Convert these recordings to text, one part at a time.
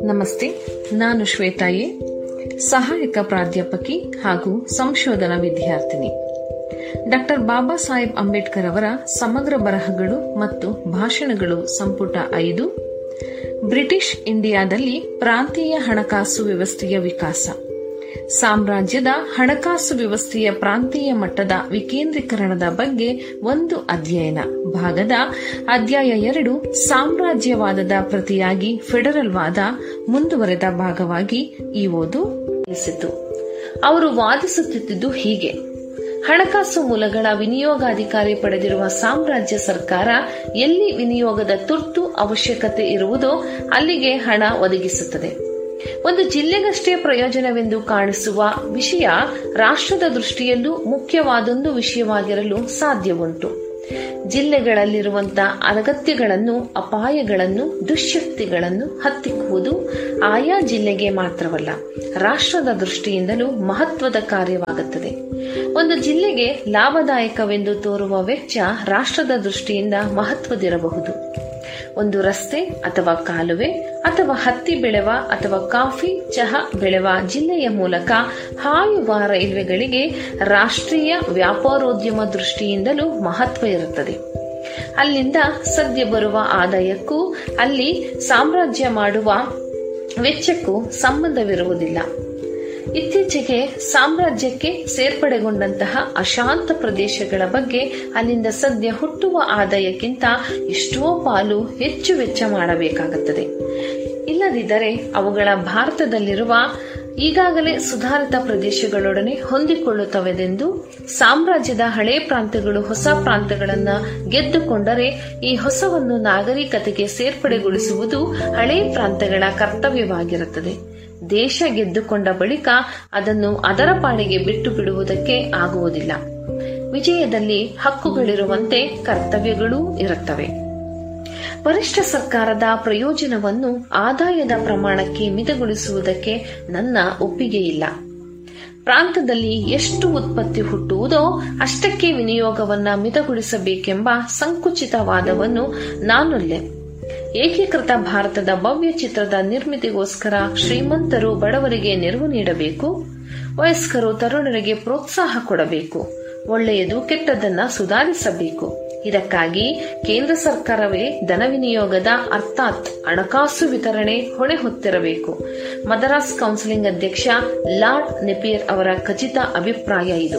ನಮಸ್ತೆ ನಾನು ಶ್ವೇತಾಯಿ ಸಹಾಯಕ ಪ್ರಾಧ್ಯಾಪಕಿ ಹಾಗೂ ಸಂಶೋಧನಾ ವಿದ್ಯಾರ್ಥಿನಿ ಡಾಕ್ಟರ್ ಬಾಬಾ ಸಾಹೇಬ್ ಅಂಬೇಡ್ಕರ್ ಅವರ ಸಮಗ್ರ ಬರಹಗಳು ಮತ್ತು ಭಾಷಣಗಳು ಸಂಪುಟ ಐದು ಬ್ರಿಟಿಷ್ ಇಂಡಿಯಾದಲ್ಲಿ ಪ್ರಾಂತೀಯ ಹಣಕಾಸು ವ್ಯವಸ್ಥೆಯ ವಿಕಾಸ ಸಾಮ್ರಾಜ್ಯದ ಹಣಕಾಸು ವ್ಯವಸ್ಥೆಯ ಪ್ರಾಂತೀಯ ಮಟ್ಟದ ವಿಕೇಂದ್ರೀಕರಣದ ಬಗ್ಗೆ ಒಂದು ಅಧ್ಯಯನ ಭಾಗದ ಅಧ್ಯಾಯ ಎರಡು ಸಾಮ್ರಾಜ್ಯವಾದದ ಪ್ರತಿಯಾಗಿ ಫೆಡರಲ್ ವಾದ ಮುಂದುವರೆದ ಭಾಗವಾಗಿ ಈ ಓದು ತಿಳಿಸಿತು ಅವರು ವಾದಿಸುತ್ತಿದ್ದುದು ಹೀಗೆ ಹಣಕಾಸು ಮೂಲಗಳ ವಿನಿಯೋಗಾಧಿಕಾರಿ ಪಡೆದಿರುವ ಸಾಮ್ರಾಜ್ಯ ಸರ್ಕಾರ ಎಲ್ಲಿ ವಿನಿಯೋಗದ ತುರ್ತು ಅವಶ್ಯಕತೆ ಇರುವುದೋ ಅಲ್ಲಿಗೆ ಹಣ ಒದಗಿಸುತ್ತದೆ ಒಂದು ಜಿಲ್ಲೆಗಷ್ಟೇ ಪ್ರಯೋಜನವೆಂದು ಕಾಣಿಸುವ ವಿಷಯ ರಾಷ್ಟ್ರದ ದೃಷ್ಟಿಯಲ್ಲೂ ಮುಖ್ಯವಾದೊಂದು ವಿಷಯವಾಗಿರಲು ಸಾಧ್ಯವುಂಟು ಜಿಲ್ಲೆಗಳಲ್ಲಿರುವಂತಹ ಅನಗತ್ಯಗಳನ್ನು ಅಪಾಯಗಳನ್ನು ದುಶ್ಶಕ್ತಿಗಳನ್ನು ಹತ್ತಿಕ್ಕುವುದು ಆಯಾ ಜಿಲ್ಲೆಗೆ ಮಾತ್ರವಲ್ಲ ರಾಷ್ಟ್ರದ ದೃಷ್ಟಿಯಿಂದಲೂ ಮಹತ್ವದ ಕಾರ್ಯವಾಗುತ್ತದೆ ಒಂದು ಜಿಲ್ಲೆಗೆ ಲಾಭದಾಯಕವೆಂದು ತೋರುವ ವೆಚ್ಚ ರಾಷ್ಟ್ರದ ದೃಷ್ಟಿಯಿಂದ ಮಹತ್ವದಿರಬಹುದು ಒಂದು ರಸ್ತೆ ಅಥವಾ ಕಾಲುವೆ ಅಥವಾ ಹತ್ತಿ ಬೆಳೆವ ಅಥವಾ ಕಾಫಿ ಚಹಾ ಬೆಳೆವ ಜಿಲ್ಲೆಯ ಮೂಲಕ ಹಾಯುವ ರೈಲ್ವೆಗಳಿಗೆ ರಾಷ್ಟ್ರೀಯ ವ್ಯಾಪಾರೋದ್ಯಮ ದೃಷ್ಟಿಯಿಂದಲೂ ಮಹತ್ವ ಇರುತ್ತದೆ ಅಲ್ಲಿಂದ ಸದ್ಯ ಬರುವ ಆದಾಯಕ್ಕೂ ಅಲ್ಲಿ ಸಾಮ್ರಾಜ್ಯ ಮಾಡುವ ವೆಚ್ಚಕ್ಕೂ ಸಂಬಂಧವಿರುವುದಿಲ್ಲ ಇತ್ತೀಚೆಗೆ ಸಾಮ್ರಾಜ್ಯಕ್ಕೆ ಸೇರ್ಪಡೆಗೊಂಡಂತಹ ಅಶಾಂತ ಪ್ರದೇಶಗಳ ಬಗ್ಗೆ ಅಲ್ಲಿಂದ ಸದ್ಯ ಹುಟ್ಟುವ ಆದಾಯಕ್ಕಿಂತ ಎಷ್ಟೋ ಪಾಲು ಹೆಚ್ಚು ವೆಚ್ಚ ಮಾಡಬೇಕಾಗುತ್ತದೆ ಇಲ್ಲದಿದ್ದರೆ ಅವುಗಳ ಭಾರತದಲ್ಲಿರುವ ಈಗಾಗಲೇ ಸುಧಾರಿತ ಪ್ರದೇಶಗಳೊಡನೆ ಹೊಂದಿಕೊಳ್ಳುತ್ತವೆಂದು ಸಾಮ್ರಾಜ್ಯದ ಹಳೆ ಪ್ರಾಂತ್ಯಗಳು ಹೊಸ ಪ್ರಾಂತ್ಯಗಳನ್ನು ಗೆದ್ದುಕೊಂಡರೆ ಈ ಹೊಸವನ್ನು ನಾಗರಿಕತೆಗೆ ಸೇರ್ಪಡೆಗೊಳಿಸುವುದು ಹಳೆ ಪ್ರಾಂತ್ಯಗಳ ಕರ್ತವ್ಯವಾಗಿರುತ್ತದೆ ದೇಶ ಗೆದ್ದುಕೊಂಡ ಬಳಿಕ ಅದನ್ನು ಅದರ ಪಾಡಿಗೆ ಬಿಟ್ಟು ಬಿಡುವುದಕ್ಕೆ ಆಗುವುದಿಲ್ಲ ವಿಜಯದಲ್ಲಿ ಹಕ್ಕುಗಳಿರುವಂತೆ ಕರ್ತವ್ಯಗಳೂ ಇರುತ್ತವೆ ವರಿಷ್ಠ ಸರ್ಕಾರದ ಪ್ರಯೋಜನವನ್ನು ಆದಾಯದ ಪ್ರಮಾಣಕ್ಕೆ ಮಿತಗೊಳಿಸುವುದಕ್ಕೆ ನನ್ನ ಒಪ್ಪಿಗೆಯಿಲ್ಲ ಪ್ರಾಂತದಲ್ಲಿ ಎಷ್ಟು ಉತ್ಪತ್ತಿ ಹುಟ್ಟುವುದೋ ಅಷ್ಟಕ್ಕೆ ವಿನಿಯೋಗವನ್ನ ಮಿತಗೊಳಿಸಬೇಕೆಂಬ ಸಂಕುಚಿತವಾದವನ್ನು ನಾನೊಲ್ಲೆ ಏಕೀಕೃತ ಭಾರತದ ಭವ್ಯ ಚಿತ್ರದ ನಿರ್ಮಿತಿಗೋಸ್ಕರ ಶ್ರೀಮಂತರು ಬಡವರಿಗೆ ನೆರವು ನೀಡಬೇಕು ವಯಸ್ಕರು ತರುಣರಿಗೆ ಪ್ರೋತ್ಸಾಹ ಕೊಡಬೇಕು ಒಳ್ಳೆಯದು ಕೆಟ್ಟದನ್ನ ಸುಧಾರಿಸಬೇಕು ಇದಕ್ಕಾಗಿ ಕೇಂದ್ರ ಸರ್ಕಾರವೇ ಧನ ವಿನಿಯೋಗದ ಅರ್ಥಾತ್ ಹಣಕಾಸು ವಿತರಣೆ ಹೊಣೆ ಹೊತ್ತಿರಬೇಕು ಮದರಾಸ್ ಕೌನ್ಸಿಲಿಂಗ್ ಅಧ್ಯಕ್ಷ ಲಾರ್ಡ್ ನೆಪಿಯರ್ ಅವರ ಖಚಿತ ಅಭಿಪ್ರಾಯ ಇದು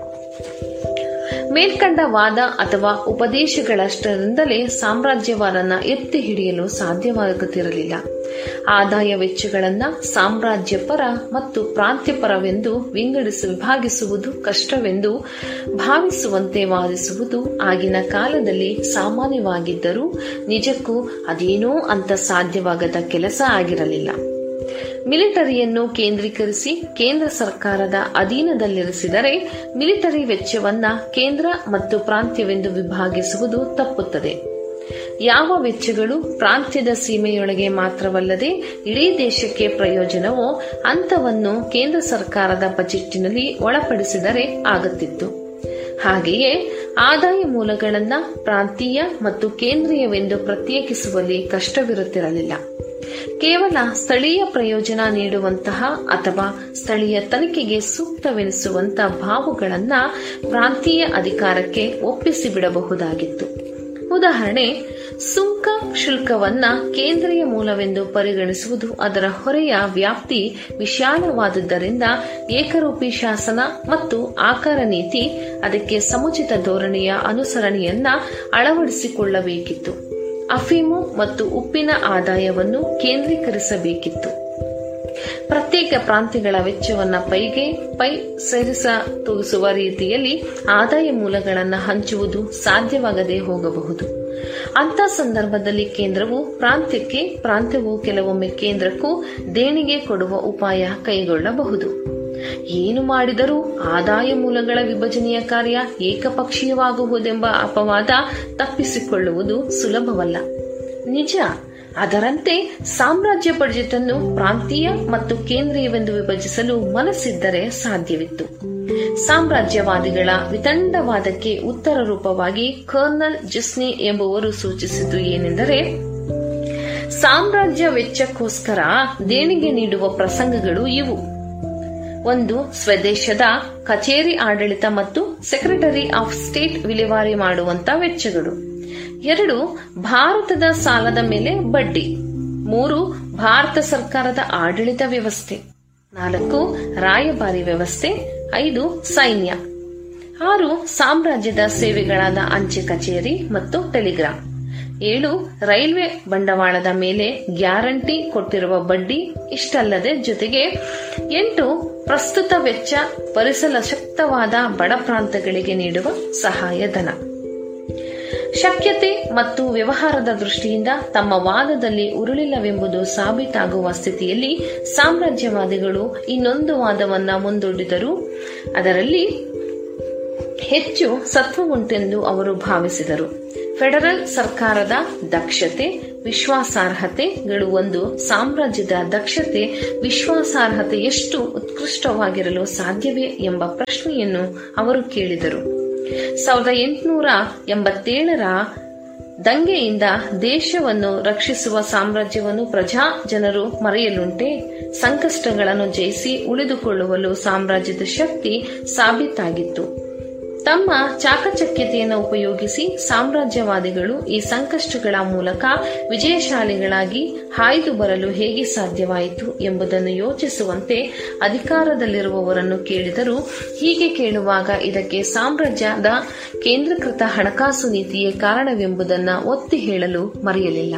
ಮೇಲ್ಕಂಡ ವಾದ ಅಥವಾ ಉಪದೇಶಗಳಷ್ಟರಿಂದಲೇ ಸಾಮ್ರಾಜ್ಯವಾದನ ಎತ್ತಿ ಹಿಡಿಯಲು ಸಾಧ್ಯವಾಗುತ್ತಿರಲಿಲ್ಲ ಆದಾಯ ವೆಚ್ಚಗಳನ್ನು ಸಾಮ್ರಾಜ್ಯ ಪರ ಮತ್ತು ಪ್ರಾಂತ್ಯಪರವೆಂದು ವಿಂಗಡಿಸಿ ವಿಭಾಗಿಸುವುದು ಕಷ್ಟವೆಂದು ಭಾವಿಸುವಂತೆ ವಾದಿಸುವುದು ಆಗಿನ ಕಾಲದಲ್ಲಿ ಸಾಮಾನ್ಯವಾಗಿದ್ದರೂ ನಿಜಕ್ಕೂ ಅದೇನೋ ಅಂತ ಸಾಧ್ಯವಾಗದ ಕೆಲಸ ಆಗಿರಲಿಲ್ಲ ಮಿಲಿಟರಿಯನ್ನು ಕೇಂದ್ರೀಕರಿಸಿ ಕೇಂದ್ರ ಸರ್ಕಾರದ ಅಧೀನದಲ್ಲಿರಿಸಿದರೆ ಮಿಲಿಟರಿ ವೆಚ್ಚವನ್ನ ಕೇಂದ್ರ ಮತ್ತು ಪ್ರಾಂತ್ಯವೆಂದು ವಿಭಾಗಿಸುವುದು ತಪ್ಪುತ್ತದೆ ಯಾವ ವೆಚ್ಚಗಳು ಪ್ರಾಂತ್ಯದ ಸೀಮೆಯೊಳಗೆ ಮಾತ್ರವಲ್ಲದೆ ಇಡೀ ದೇಶಕ್ಕೆ ಪ್ರಯೋಜನವೋ ಅಂತವನ್ನು ಕೇಂದ್ರ ಸರ್ಕಾರದ ಬಜೆಟ್ಟಿನಲ್ಲಿ ಒಳಪಡಿಸಿದರೆ ಆಗುತ್ತಿತ್ತು ಹಾಗೆಯೇ ಆದಾಯ ಮೂಲಗಳನ್ನ ಪ್ರಾಂತೀಯ ಮತ್ತು ಕೇಂದ್ರೀಯವೆಂದು ಪ್ರತ್ಯೇಕಿಸುವಲ್ಲಿ ಕಷ್ಟವಿರುತ್ತಿರಲಿಲ್ಲ ಕೇವಲ ಸ್ಥಳೀಯ ಪ್ರಯೋಜನ ನೀಡುವಂತಹ ಅಥವಾ ಸ್ಥಳೀಯ ತನಿಖೆಗೆ ಸೂಕ್ತವೆನಿಸುವಂತಹ ಭಾವುಗಳನ್ನ ಪ್ರಾಂತೀಯ ಅಧಿಕಾರಕ್ಕೆ ಒಪ್ಪಿಸಿ ಬಿಡಬಹುದಾಗಿತ್ತು ಉದಾಹರಣೆ ಸುಂಕ ಶುಲ್ಕವನ್ನ ಕೇಂದ್ರೀಯ ಮೂಲವೆಂದು ಪರಿಗಣಿಸುವುದು ಅದರ ಹೊರೆಯ ವ್ಯಾಪ್ತಿ ವಿಶಾಲವಾದುದರಿಂದ ಏಕರೂಪಿ ಶಾಸನ ಮತ್ತು ಆಕಾರ ನೀತಿ ಅದಕ್ಕೆ ಸಮುಚಿತ ಧೋರಣೆಯ ಅನುಸರಣೆಯನ್ನ ಅಳವಡಿಸಿಕೊಳ್ಳಬೇಕಿತ್ತು ಅಫೀಮು ಮತ್ತು ಉಪ್ಪಿನ ಆದಾಯವನ್ನು ಕೇಂದ್ರೀಕರಿಸಬೇಕಿತ್ತು ಪ್ರತ್ಯೇಕ ಪ್ರಾಂತ್ಯಗಳ ವೆಚ್ಚವನ್ನ ಪೈಗೆ ಪೈ ಸೇರಿಸ ತೂಗಿಸುವ ರೀತಿಯಲ್ಲಿ ಆದಾಯ ಮೂಲಗಳನ್ನು ಹಂಚುವುದು ಸಾಧ್ಯವಾಗದೆ ಹೋಗಬಹುದು ಅಂತ ಸಂದರ್ಭದಲ್ಲಿ ಕೇಂದ್ರವು ಪ್ರಾಂತ್ಯಕ್ಕೆ ಪ್ರಾಂತ್ಯವು ಕೆಲವೊಮ್ಮೆ ಕೇಂದ್ರಕ್ಕೂ ದೇಣಿಗೆ ಕೊಡುವ ಉಪಾಯ ಕೈಗೊಳ್ಳಬಹುದು ಏನು ಮಾಡಿದರೂ ಆದಾಯ ಮೂಲಗಳ ವಿಭಜನೆಯ ಕಾರ್ಯ ಏಕಪಕ್ಷೀಯವಾಗುವುದೆಂಬ ಅಪವಾದ ತಪ್ಪಿಸಿಕೊಳ್ಳುವುದು ಸುಲಭವಲ್ಲ ನಿಜ ಅದರಂತೆ ಸಾಮ್ರಾಜ್ಯ ಬಜೆಟ್ ಅನ್ನು ಪ್ರಾಂತೀಯ ಮತ್ತು ಕೇಂದ್ರೀಯವೆಂದು ವಿಭಜಿಸಲು ಮನಸ್ಸಿದ್ದರೆ ಸಾಧ್ಯವಿತ್ತು ಸಾಮ್ರಾಜ್ಯವಾದಿಗಳ ವಿತಂಡವಾದಕ್ಕೆ ಉತ್ತರ ರೂಪವಾಗಿ ಕರ್ನಲ್ ಜಿಸ್ನಿ ಎಂಬುವರು ಸೂಚಿಸಿದ್ದು ಏನೆಂದರೆ ಸಾಮ್ರಾಜ್ಯ ವೆಚ್ಚಕ್ಕೋಸ್ಕರ ದೇಣಿಗೆ ನೀಡುವ ಪ್ರಸಂಗಗಳು ಇವು ಒಂದು ಸ್ವದೇಶದ ಕಚೇರಿ ಆಡಳಿತ ಮತ್ತು ಸೆಕ್ರೆಟರಿ ಆಫ್ ಸ್ಟೇಟ್ ವಿಲೇವಾರಿ ಮಾಡುವಂತ ವೆಚ್ಚಗಳು ಎರಡು ಭಾರತದ ಸಾಲದ ಮೇಲೆ ಬಡ್ಡಿ ಮೂರು ಭಾರತ ಸರ್ಕಾರದ ಆಡಳಿತ ವ್ಯವಸ್ಥೆ ನಾಲ್ಕು ರಾಯಭಾರಿ ವ್ಯವಸ್ಥೆ ಐದು ಸೈನ್ಯ ಆರು ಸಾಮ್ರಾಜ್ಯದ ಸೇವೆಗಳಾದ ಅಂಚೆ ಕಚೇರಿ ಮತ್ತು ಟೆಲಿಗ್ರಾಮ್ ಏಳು ರೈಲ್ವೆ ಬಂಡವಾಳದ ಮೇಲೆ ಗ್ಯಾರಂಟಿ ಕೊಟ್ಟಿರುವ ಬಡ್ಡಿ ಇಷ್ಟಲ್ಲದೆ ಜೊತೆಗೆ ಎಂಟು ಪ್ರಸ್ತುತ ವೆಚ್ಚ ಭರಿಸಲು ಶಕ್ತವಾದ ಬಡ ಪ್ರಾಂತಗಳಿಗೆ ನೀಡುವ ಸಹಾಯಧನ ಶಕ್ಯತೆ ಮತ್ತು ವ್ಯವಹಾರದ ದೃಷ್ಟಿಯಿಂದ ತಮ್ಮ ವಾದದಲ್ಲಿ ಉರುಳಿಲ್ಲವೆಂಬುದು ಸಾಬೀತಾಗುವ ಸ್ಥಿತಿಯಲ್ಲಿ ಸಾಮ್ರಾಜ್ಯವಾದಿಗಳು ಇನ್ನೊಂದು ವಾದವನ್ನ ಮುಂದೊಡ್ಡಿದರು ಅದರಲ್ಲಿ ಹೆಚ್ಚು ಸತ್ವವುಂಟೆಂದು ಅವರು ಭಾವಿಸಿದರು ಫೆಡರಲ್ ಸರ್ಕಾರದ ದಕ್ಷತೆ ವಿಶ್ವಾಸಾರ್ಹತೆಗಳು ಒಂದು ಸಾಮ್ರಾಜ್ಯದ ದಕ್ಷತೆ ವಿಶ್ವಾಸಾರ್ಹತೆ ಎಷ್ಟು ಉತ್ಕೃಷ್ಟವಾಗಿರಲು ಸಾಧ್ಯವೇ ಎಂಬ ಪ್ರಶ್ನೆಯನ್ನು ಅವರು ಕೇಳಿದರು ಸಾವಿರದ ಎಂಟುನೂರ ಎಂಬತ್ತೇಳರ ದಂಗೆಯಿಂದ ದೇಶವನ್ನು ರಕ್ಷಿಸುವ ಸಾಮ್ರಾಜ್ಯವನ್ನು ಪ್ರಜಾ ಜನರು ಮರೆಯಲುಂಟೆ ಸಂಕಷ್ಟಗಳನ್ನು ಜಯಿಸಿ ಉಳಿದುಕೊಳ್ಳುವಲು ಸಾಮ್ರಾಜ್ಯದ ಶಕ್ತಿ ಸಾಬೀತಾಗಿತ್ತು ತಮ್ಮ ಚಾಕಚಕ್ಯತೆಯನ್ನು ಉಪಯೋಗಿಸಿ ಸಾಮ್ರಾಜ್ಯವಾದಿಗಳು ಈ ಸಂಕಷ್ಟಗಳ ಮೂಲಕ ವಿಜಯಶಾಲಿಗಳಾಗಿ ಹಾಯ್ದು ಬರಲು ಹೇಗೆ ಸಾಧ್ಯವಾಯಿತು ಎಂಬುದನ್ನು ಯೋಚಿಸುವಂತೆ ಅಧಿಕಾರದಲ್ಲಿರುವವರನ್ನು ಕೇಳಿದರು ಹೀಗೆ ಕೇಳುವಾಗ ಇದಕ್ಕೆ ಸಾಮ್ರಾಜ್ಯದ ಕೇಂದ್ರೀಕೃತ ಹಣಕಾಸು ನೀತಿಯೇ ಕಾರಣವೆಂಬುದನ್ನು ಒತ್ತಿ ಹೇಳಲು ಮರೆಯಲಿಲ್ಲ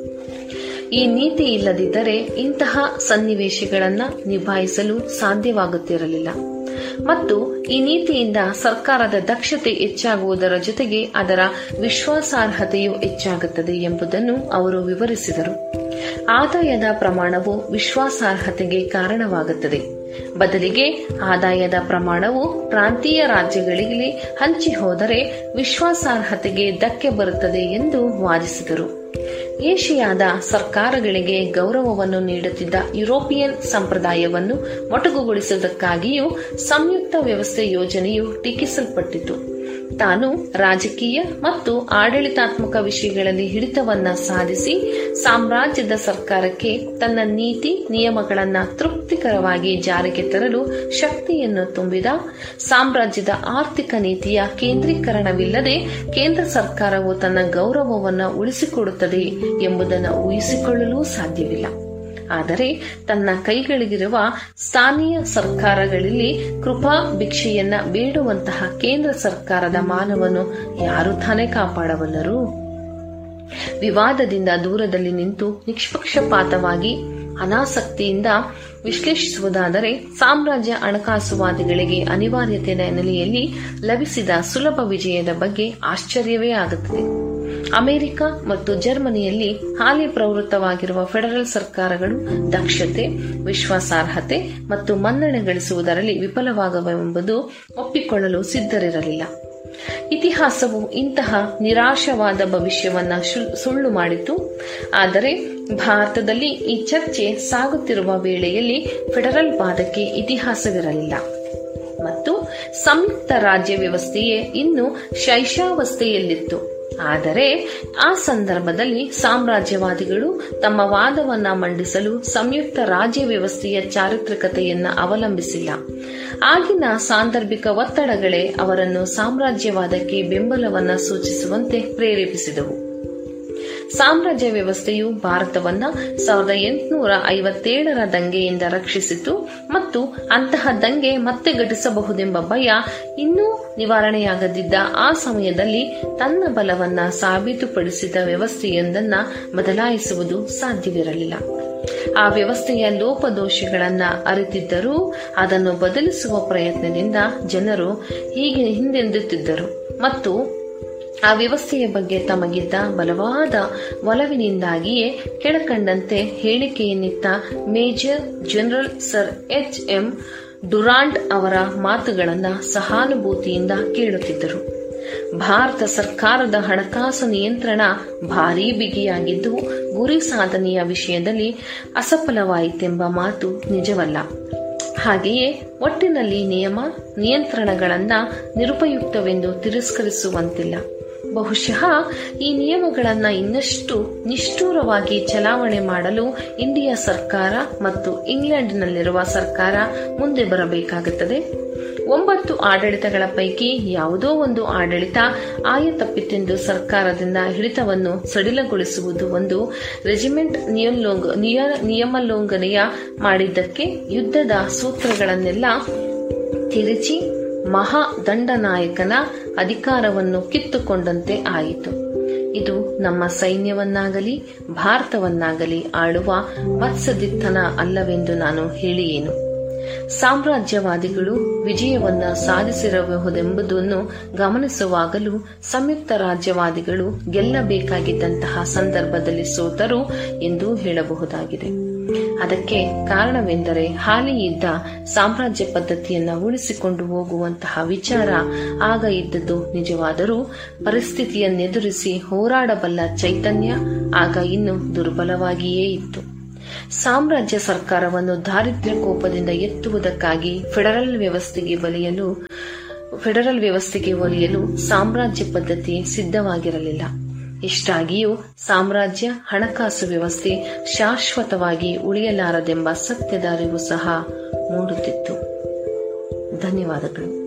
ಈ ನೀತಿ ಇಲ್ಲದಿದ್ದರೆ ಇಂತಹ ಸನ್ನಿವೇಶಗಳನ್ನು ನಿಭಾಯಿಸಲು ಸಾಧ್ಯವಾಗುತ್ತಿರಲಿಲ್ಲ ಮತ್ತು ಈ ನೀತಿಯಿಂದ ಸರ್ಕಾರದ ದಕ್ಷತೆ ಹೆಚ್ಚಾಗುವುದರ ಜೊತೆಗೆ ಅದರ ವಿಶ್ವಾಸಾರ್ಹತೆಯೂ ಹೆಚ್ಚಾಗುತ್ತದೆ ಎಂಬುದನ್ನು ಅವರು ವಿವರಿಸಿದರು ಆದಾಯದ ಪ್ರಮಾಣವು ವಿಶ್ವಾಸಾರ್ಹತೆಗೆ ಕಾರಣವಾಗುತ್ತದೆ ಬದಲಿಗೆ ಆದಾಯದ ಪ್ರಮಾಣವು ಪ್ರಾಂತೀಯ ರಾಜ್ಯಗಳಿಗೆ ಹಂಚಿ ಹೋದರೆ ವಿಶ್ವಾಸಾರ್ಹತೆಗೆ ಧಕ್ಕೆ ಬರುತ್ತದೆ ಎಂದು ವಾದಿಸಿದರು ಏಷಿಯಾದ ಸರ್ಕಾರಗಳಿಗೆ ಗೌರವವನ್ನು ನೀಡುತ್ತಿದ್ದ ಯುರೋಪಿಯನ್ ಸಂಪ್ರದಾಯವನ್ನು ಮೊಟಕುಗೊಳಿಸುವುದಕ್ಕಾಗಿಯೂ ಸಂಯುಕ್ತ ವ್ಯವಸ್ಥೆ ಯೋಜನೆಯು ಟೀಕಿಸಲ್ಪಟ್ಟಿತು ತಾನು ರಾಜಕೀಯ ಮತ್ತು ಆಡಳಿತಾತ್ಮಕ ವಿಷಯಗಳಲ್ಲಿ ಹಿಡಿತವನ್ನ ಸಾಧಿಸಿ ಸಾಮ್ರಾಜ್ಯದ ಸರ್ಕಾರಕ್ಕೆ ತನ್ನ ನೀತಿ ನಿಯಮಗಳನ್ನ ತೃಪ್ತಿಕರವಾಗಿ ಜಾರಿಗೆ ತರಲು ಶಕ್ತಿಯನ್ನು ತುಂಬಿದ ಸಾಮ್ರಾಜ್ಯದ ಆರ್ಥಿಕ ನೀತಿಯ ಕೇಂದ್ರೀಕರಣವಿಲ್ಲದೆ ಕೇಂದ್ರ ಸರ್ಕಾರವು ತನ್ನ ಗೌರವವನ್ನು ಉಳಿಸಿಕೊಡುತ್ತದೆ ಎಂಬುದನ್ನು ಊಹಿಸಿಕೊಳ್ಳಲು ಸಾಧ್ಯವಿಲ್ಲ ಆದರೆ ತನ್ನ ಕೈಗಳಿಗಿರುವ ಸ್ಥಾನೀಯ ಸರ್ಕಾರಗಳಲ್ಲಿ ಕೃಪಾ ಭಿಕ್ಷೆಯನ್ನ ಬೇಡುವಂತಹ ಕೇಂದ್ರ ಸರ್ಕಾರದ ಮಾನವನ್ನು ಯಾರು ತಾನೇ ಕಾಪಾಡಬಲ್ಲರು ವಿವಾದದಿಂದ ದೂರದಲ್ಲಿ ನಿಂತು ನಿಷ್ಪಕ್ಷಪಾತವಾಗಿ ಅನಾಸಕ್ತಿಯಿಂದ ವಿಶ್ಲೇಷಿಸುವುದಾದರೆ ಸಾಮ್ರಾಜ್ಯ ಹಣಕಾಸುವಾದಿಗಳಿಗೆ ಅನಿವಾರ್ಯತೆಯ ನೆಲೆಯಲ್ಲಿ ಲಭಿಸಿದ ಸುಲಭ ವಿಜಯದ ಬಗ್ಗೆ ಆಶ್ಚರ್ಯವೇ ಆಗುತ್ತದೆ ಅಮೆರಿಕ ಮತ್ತು ಜರ್ಮನಿಯಲ್ಲಿ ಹಾಲಿ ಪ್ರವೃತ್ತವಾಗಿರುವ ಫೆಡರಲ್ ಸರ್ಕಾರಗಳು ದಕ್ಷತೆ ವಿಶ್ವಾಸಾರ್ಹತೆ ಮತ್ತು ಮನ್ನಣೆ ಗಳಿಸುವುದರಲ್ಲಿ ವಿಫಲವಾಗವೆಂಬುದು ಒಪ್ಪಿಕೊಳ್ಳಲು ಸಿದ್ಧರಿರಲಿಲ್ಲ ಇತಿಹಾಸವು ಇಂತಹ ನಿರಾಶವಾದ ಭವಿಷ್ಯವನ್ನ ಸುಳ್ಳು ಮಾಡಿತು ಆದರೆ ಭಾರತದಲ್ಲಿ ಈ ಚರ್ಚೆ ಸಾಗುತ್ತಿರುವ ವೇಳೆಯಲ್ಲಿ ಫೆಡರಲ್ ವಾದಕ್ಕೆ ಇತಿಹಾಸವಿರಲಿಲ್ಲ ಮತ್ತು ಸಂಯುಕ್ತ ರಾಜ್ಯ ವ್ಯವಸ್ಥೆಯೇ ಇನ್ನು ಶೈಶಾವಸ್ಥೆಯಲ್ಲಿತ್ತು ಆದರೆ ಆ ಸಂದರ್ಭದಲ್ಲಿ ಸಾಮ್ರಾಜ್ಯವಾದಿಗಳು ತಮ್ಮ ವಾದವನ್ನ ಮಂಡಿಸಲು ಸಂಯುಕ್ತ ರಾಜ್ಯ ವ್ಯವಸ್ಥೆಯ ಚಾರಿತ್ರಿಕತೆಯನ್ನ ಅವಲಂಬಿಸಿಲ್ಲ ಆಗಿನ ಸಾಂದರ್ಭಿಕ ಒತ್ತಡಗಳೇ ಅವರನ್ನು ಸಾಮ್ರಾಜ್ಯವಾದಕ್ಕೆ ಬೆಂಬಲವನ್ನ ಸೂಚಿಸುವಂತೆ ಪ್ರೇರೇಪಿಸಿದವು ಸಾಮ್ರಾಜ್ಯ ವ್ಯವಸ್ಥೆಯು ಭಾರತವನ್ನ ಸಾವಿರದ ಎಂಟುನೂರ ಐವತ್ತೇಳರ ದಂಗೆಯಿಂದ ರಕ್ಷಿಸಿತು ಮತ್ತು ಅಂತಹ ದಂಗೆ ಮತ್ತೆ ಘಟಿಸಬಹುದೆಂಬ ಭಯ ಇನ್ನೂ ನಿವಾರಣೆಯಾಗದಿದ್ದ ಆ ಸಮಯದಲ್ಲಿ ತನ್ನ ಬಲವನ್ನ ಸಾಬೀತುಪಡಿಸಿದ ವ್ಯವಸ್ಥೆಯೊಂದನ್ನ ಬದಲಾಯಿಸುವುದು ಸಾಧ್ಯವಿರಲಿಲ್ಲ ಆ ವ್ಯವಸ್ಥೆಯ ಲೋಪದೋಷಗಳನ್ನ ಅರಿತಿದ್ದರೂ ಅದನ್ನು ಬದಲಿಸುವ ಪ್ರಯತ್ನದಿಂದ ಜನರು ಹೀಗೆ ಹಿಂದೆಂದುತ್ತಿದ್ದರು ಮತ್ತು ಆ ವ್ಯವಸ್ಥೆಯ ಬಗ್ಗೆ ತಮಗಿದ್ದ ಬಲವಾದ ಒಲವಿನಿಂದಾಗಿಯೇ ಕೆಳಕಂಡಂತೆ ಹೇಳಿಕೆಯನ್ನಿತ್ತ major general sir H M Durand ಅವರ ಮಾತುಗಳನ್ನು ಸಹಾನುಭೂತಿಯಿಂದ ಕೇಳುತ್ತಿದ್ದರು ಭಾರತ ಸರ್ಕಾರದ ಹಣಕಾಸು ನಿಯಂತ್ರಣ ಭಾರೀ ಬಿಗಿಯಾಗಿದ್ದು ಗುರಿ ಸಾಧನೆಯ ವಿಷಯದಲ್ಲಿ ಅಸಫಲವಾಯಿತೆಂಬ ಮಾತು ನಿಜವಲ್ಲ ಹಾಗೆಯೇ ಒಟ್ಟಿನಲ್ಲಿ ನಿಯಮ ನಿಯಂತ್ರಣಗಳನ್ನ ನಿರುಪಯುಕ್ತವೆಂದು ತಿರಸ್ಕರಿಸುವಂತಿಲ್ಲ ಬಹುಶಃ ಈ ನಿಯಮಗಳನ್ನು ಇನ್ನಷ್ಟು ನಿಷ್ಠೂರವಾಗಿ ಚಲಾವಣೆ ಮಾಡಲು ಇಂಡಿಯಾ ಸರ್ಕಾರ ಮತ್ತು ಇಂಗ್ಲೆಂಡ್ನಲ್ಲಿರುವ ಸರ್ಕಾರ ಮುಂದೆ ಬರಬೇಕಾಗುತ್ತದೆ ಒಂಬತ್ತು ಆಡಳಿತಗಳ ಪೈಕಿ ಯಾವುದೋ ಒಂದು ಆಡಳಿತ ಆಯತಪ್ಪಿತೆಂದು ಸರ್ಕಾರದಿಂದ ಹಿಡಿತವನ್ನು ಸಡಿಲಗೊಳಿಸುವುದು ಒಂದು ರೆಜಿಮೆಂಟ್ ನಿಯೋಲ್ಲೋಂಗ- ನಿಯ- ನಿಯಮೋಲ್ಲಂಘನೆಯ ಮಾಡಿದ್ದಕ್ಕೆ ಯುದ್ಧದ ಸೂತ್ರಗಳನ್ನೆಲ್ಲ ತಿರುಚಿ ಮಹಾದಂಡನಾಯಕನ ಅಧಿಕಾರವನ್ನು ಕಿತ್ತುಕೊಂಡಂತೆ ಆಯಿತು ಇದು ನಮ್ಮ ಸೈನ್ಯವನ್ನಾಗಲಿ ಭಾರತವನ್ನಾಗಲಿ ಆಳುವ ಮತ್ಸದಿತ್ತನ ಅಲ್ಲವೆಂದು ನಾನು ಹೇಳಿಯೇನು ಸಾಮ್ರಾಜ್ಯವಾದಿಗಳು ವಿಜಯವನ್ನ ಸಾಧಿಸಿರಬಹುದೆಂಬುದನ್ನು ಗಮನಿಸುವಾಗಲೂ ಸಂಯುಕ್ತ ರಾಜ್ಯವಾದಿಗಳು ಗೆಲ್ಲಬೇಕಾಗಿದ್ದಂತಹ ಸಂದರ್ಭದಲ್ಲಿ ಸೋತರು ಎಂದು ಹೇಳಬಹುದಾಗಿದೆ ಅದಕ್ಕೆ ಕಾರಣವೆಂದರೆ ಹಾಲಿ ಇದ್ದ ಸಾಮ್ರಾಜ್ಯ ಪದ್ಧತಿಯನ್ನ ಉಳಿಸಿಕೊಂಡು ಹೋಗುವಂತಹ ವಿಚಾರ ಆಗ ಇದ್ದದ್ದು ನಿಜವಾದರೂ ಪರಿಸ್ಥಿತಿಯನ್ನೆದುರಿಸಿ ಹೋರಾಡಬಲ್ಲ ಚೈತನ್ಯ ಆಗ ಇನ್ನು ದುರ್ಬಲವಾಗಿಯೇ ಇತ್ತು ಸಾಮ್ರಾಜ್ಯ ಸರ್ಕಾರವನ್ನು ದಾರಿದ್ರ್ಯ ಕೋಪದಿಂದ ಎತ್ತುವುದಕ್ಕಾಗಿ ಫೆಡರಲ್ ವ್ಯವಸ್ಥೆಗೆ ಬಲಿಯಲು ಫೆಡರಲ್ ವ್ಯವಸ್ಥೆಗೆ ಒಲಿಯಲು ಸಾಮ್ರಾಜ್ಯ ಪದ್ಧತಿ ಸಿದ್ಧವಾಗಿರಲಿಲ್ಲ ಇಷ್ಟಾಗಿಯೂ ಸಾಮ್ರಾಜ್ಯ ಹಣಕಾಸು ವ್ಯವಸ್ಥೆ ಶಾಶ್ವತವಾಗಿ ಉಳಿಯಲಾರದೆಂಬ ಸತ್ಯದ ಅರಿವು ಸಹ ಮೂಡುತ್ತಿತ್ತು ಧನ್ಯವಾದಗಳು